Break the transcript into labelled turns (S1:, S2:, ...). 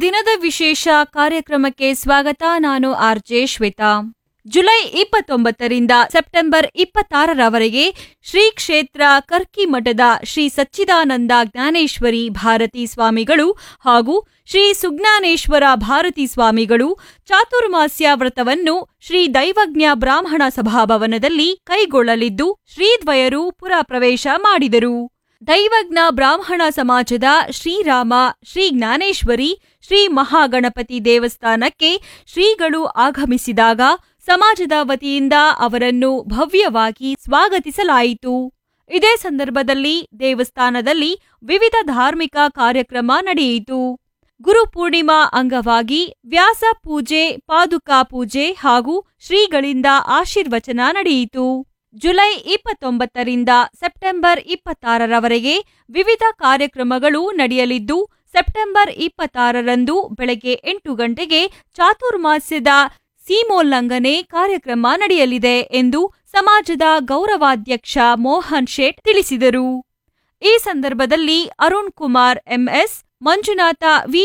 S1: ದಿನದ ವಿಶೇಷ ಕಾರ್ಯಕ್ರಮಕ್ಕೆ ಸ್ವಾಗತ ನಾನು ಆರ್ಜೆ ಶ್ವೇತಾ ಜುಲೈ ಇಪ್ಪತ್ತೊಂಬತ್ತರಿಂದ ಸೆಪ್ಟೆಂಬರ್ ಇಪ್ಪತ್ತಾರರವರೆಗೆ ಶ್ರೀ ಕ್ಷೇತ್ರ ಕರ್ಕಿ ಮಠದ ಶ್ರೀ ಸಚ್ಚಿದಾನಂದ ಜ್ಞಾನೇಶ್ವರಿ ಭಾರತಿ ಸ್ವಾಮಿಗಳು ಹಾಗೂ ಶ್ರೀ ಸುಜ್ಞಾನೇಶ್ವರ ಭಾರತಿ ಸ್ವಾಮಿಗಳು ಚಾತುರ್ಮಾಸ್ಯ ವ್ರತವನ್ನು ಶ್ರೀ ದೈವಜ್ಞ ಬ್ರಾಹ್ಮಣ ಸಭಾಭವನದಲ್ಲಿ ಕೈಗೊಳ್ಳಲಿದ್ದು ಶ್ರೀದ್ವಯರು ಪುರ ಪ್ರವೇಶ ಮಾಡಿದರು ದೈವಜ್ಞ ಬ್ರಾಹ್ಮಣ ಸಮಾಜದ ಶ್ರೀರಾಮ ಶ್ರೀ ಜ್ಞಾನೇಶ್ವರಿ ಶ್ರೀ ಮಹಾಗಣಪತಿ ದೇವಸ್ಥಾನಕ್ಕೆ ಶ್ರೀಗಳು ಆಗಮಿಸಿದಾಗ ಸಮಾಜದ ವತಿಯಿಂದ ಅವರನ್ನು ಭವ್ಯವಾಗಿ ಸ್ವಾಗತಿಸಲಾಯಿತು ಇದೇ ಸಂದರ್ಭದಲ್ಲಿ ದೇವಸ್ಥಾನದಲ್ಲಿ ವಿವಿಧ ಧಾರ್ಮಿಕ ಕಾರ್ಯಕ್ರಮ ನಡೆಯಿತು ಗುರುಪೂರ್ಣಿಮಾ ಅಂಗವಾಗಿ ವ್ಯಾಸ ಪೂಜೆ ಪಾದುಕಾ ಪೂಜೆ ಹಾಗೂ ಶ್ರೀಗಳಿಂದ ಆಶೀರ್ವಚನ ನಡೆಯಿತು ಜುಲೈ ಇಪ್ಪತ್ತೊಂಬತ್ತರಿಂದ ಸೆಪ್ಟೆಂಬರ್ ಇಪ್ಪತ್ತಾರರವರೆಗೆ ವಿವಿಧ ಕಾರ್ಯಕ್ರಮಗಳು ನಡೆಯಲಿದ್ದು ಸೆಪ್ಟೆಂಬರ್ ಇಪ್ಪತ್ತಾರರಂದು ಬೆಳಗ್ಗೆ ಎಂಟು ಗಂಟೆಗೆ ಚಾತುರ್ಮಾಸ್ಯದ ಸೀಮೋಲ್ಲಂಘನೆ ಕಾರ್ಯಕ್ರಮ ನಡೆಯಲಿದೆ ಎಂದು ಸಮಾಜದ ಗೌರವಾಧ್ಯಕ್ಷ ಮೋಹನ್ ಶೇಟ್ ತಿಳಿಸಿದರು ಈ ಸಂದರ್ಭದಲ್ಲಿ ಅರುಣ್ ಕುಮಾರ್ ಎಂಎಸ್ ಮಂಜುನಾಥ ವಿ